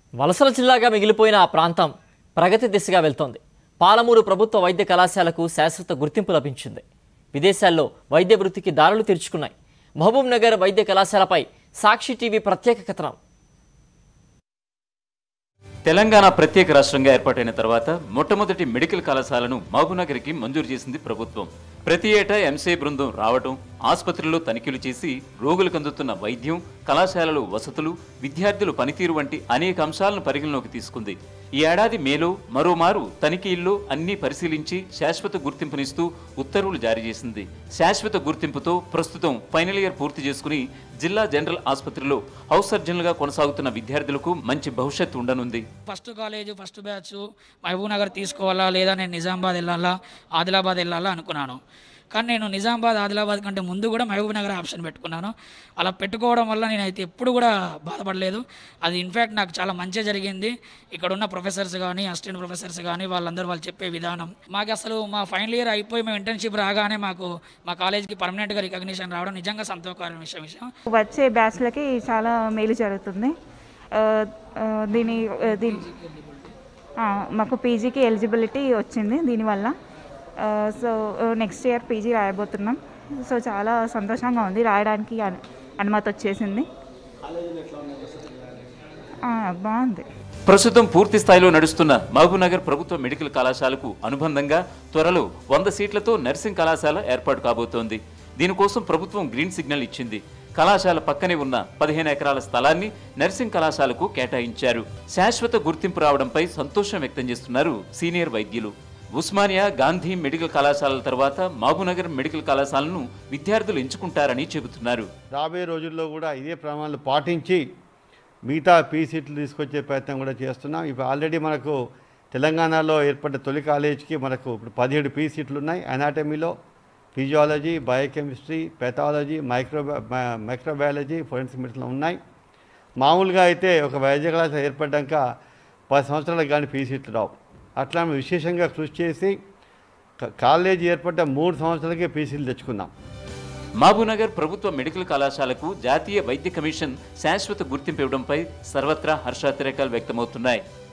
వలసల జిల్లాగా మిగిలిపోయిన ఆ ప్రాంతం ప్రగతి దిశగా వెళ్తోంది పాలమూరు ప్రభుత్వ వైద్య కళాశాలకు శాశ్వత గుర్తింపు లభించింది విదేశాల్లో వైద్య వృత్తికి దారులు తెరుచుకున్నాయి మహబూబ్ నగర్ వైద్య కళాశాలపై సాక్షి టీవీ ప్రత్యేక కథనం తెలంగాణ ప్రత్యేక రాష్ట్రంగా ఏర్పాటైన తర్వాత మొట్టమొదటి మెడికల్ కళాశాలను మహబూబ్నగర్కి మంజూరు చేసింది ప్రభుత్వం ప్రతి ఏటా ఎంసీ బృందం రావటం ఆసుపత్రుల్లో తనిఖీలు చేసి రోగులకు అందుతున్న వైద్యం కళాశాలలు వసతులు విద్యార్థుల పనితీరు వంటి అనేక అంశాలను పరిగణలోకి తీసుకుంది ఈ ఏడాది మేలో మరోమారు తనిఖీల్లో అన్ని పరిశీలించి శాశ్వత గుర్తింపునిస్తూ ఉత్తర్వులు జారీ చేసింది శాశ్వత గుర్తింపుతో ప్రస్తుతం ఫైనల్ ఇయర్ పూర్తి చేసుకుని జిల్లా జనరల్ ఆసుపత్రిలో హౌస్ సర్జన్లుగా కొనసాగుతున్న విద్యార్థులకు మంచి భవిష్యత్తు ఉండనుంది first college first batch Mahabubnagar తీసుకోవాలా లేదా నేను నిజామాబాద్ వెళ్ళాలా ఆదిలాబాద్ వెళ్ళాలా అనుకున్నాను కానీ నేను నిజామాబాద్ ఆదిలాబాద్ కంటే ముందు కూడా మహబూబ్ నగర్ ఆప్షన్ పెట్టుకున్నాను అలా పెట్టుకోవడం వల్ల నేనైతే ఎప్పుడు కూడా బాధపడలేదు అది ఇన్ఫ్యాక్ట్ నాకు చాలా మంచిగా జరిగింది ఇక్కడ ఉన్న ప్రొఫెసర్స్ కానీ అసిస్టెంట్ ప్రొఫెసర్స్ కానీ వాళ్ళందరూ వాళ్ళు చెప్పే విధానం మాకు అసలు మా ఫైనల్ ఇయర్ అయిపోయి మేము ఇంటర్న్షిప్ రాగానే మాకు మా కాలేజ్కి పర్మనెంట్గా రికగ్నిషన్ రావడం నిజంగా సంతోషకరమైన విషయం విషయం వచ్చే బ్యాచ్లకి చాలా మేలు జరుగుతుంది ఆ, ఆ, దీని ఆ, దీని ఆ, మాకు పీజీకి ఎలిజిబిలిటీ వచ్చింది దీనివల్ల ఆ, సో నెక్స్ట్ ఇయర్ పీజీ రాయబోతున్నాం సో చాలా సంతోషంగా ఉంది రాయడానికి అను- అనుమతి వచ్చేసింది ఆ, బాగుంది ప్రస్తుతం పూర్తి స్థాయిలో నడుస్తున్న మహబూబ్నగర్ ప్రభుత్వ మెడికల్ కళాశాలకు అనుబంధంగా త్వరలో వంద సీట్లతో నర్సింగ్ కళాశాల ఏర్పాటు కాబోతోంది దీనికోసం ప్రభుత్వం గ్రీన్ సిగ్నల్ ఇచ్చింది కళాశాల పక్కనే ఉన్న పదిహేను ఎకరాల స్థలాన్ని నర్సింగ్ కళాశాలకు కేటాయించారు శాశ్వత గుర్తింపు రావడంపై సంతోషం వ్యక్తం చేస్తున్నారు సీనియర్ వైద్యులు ఉస్మానియా గాంధీ మెడికల్ కళాశాలల తర్వాత మహబూబ్నగర్ మెడికల్ కళాశాలను విద్యార్థులు ఎంచుకుంటారని చెబుతున్నారు రాబోయే రోజుల్లో కూడా ఇదే ప్రమాణాలు పాటించి మిగతా పీ సీట్లు తీసుకొచ్చే ప్రయత్నం కూడా చేస్తున్నాం ఇప్పుడు ఆల్రెడీ మనకు తెలంగాణలో ఏర్పడ్డ తొలి కాలేజీకి మనకు ఇప్పుడు పదిహేడు పీ సీట్లు ఉన్నాయి అనాటమీలో physiology biochemistry pathology micro microbiology forensic medicine ఉన్నాయి మామూలుగా అయితే ఒక వైద్య కళాశాల ఏర్పడ్డాక పది సంవత్సరాలకు కానీ పీ సీట్లు రావు అట్లా మేము విశేషంగా కృషి చేసి క- కాలేజీ ఏర్పడ్డ మూడు సంవత్సరాలకే పీ సీట్లు తెచ్చుకున్నాం మహబూబ్నగర్ ప్రభుత్వ మెడికల్ కళాశాలకు జాతీయ వైద్య కమిషన్ శాశ్వత గుర్తింపు ఇవ్వడంపై సర్వత్రా హర్షాతిరేకాలు వ్యక్తమవుతున్నాయి